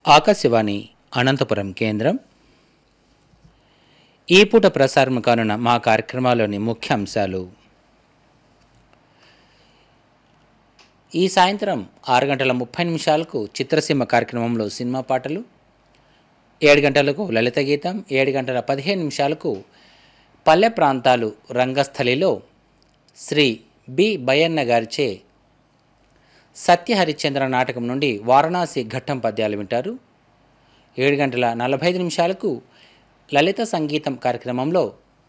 ఆకాశవాణి అనంతపురం కేంద్రం ఈ పూట ప్రసారం కానున్న మా కార్యక్రమాల్లోని ముఖ్య అంశాలు ఈ సాయంత్రం ఆరు గంటల ముప్పై నిమిషాలకు చిత్రసీమ కార్యక్రమంలో సినిమా పాటలు ఏడు గంటలకు లలిత గీతం ఏడు గంటల పదిహేను నిమిషాలకు పల్లె ప్రాంతాలు రంగస్థలిలో శ్రీ బి బయ్యన్న గారిచే సత్య హరిశ్చంద్ర నాటకం నుండి వారణాసి ఘట్టం పద్యాలు వింటారు ఏడు గంటల నలభై ఐదు నిమిషాలకు లలిత సంగీతం కార్యక్రమంలో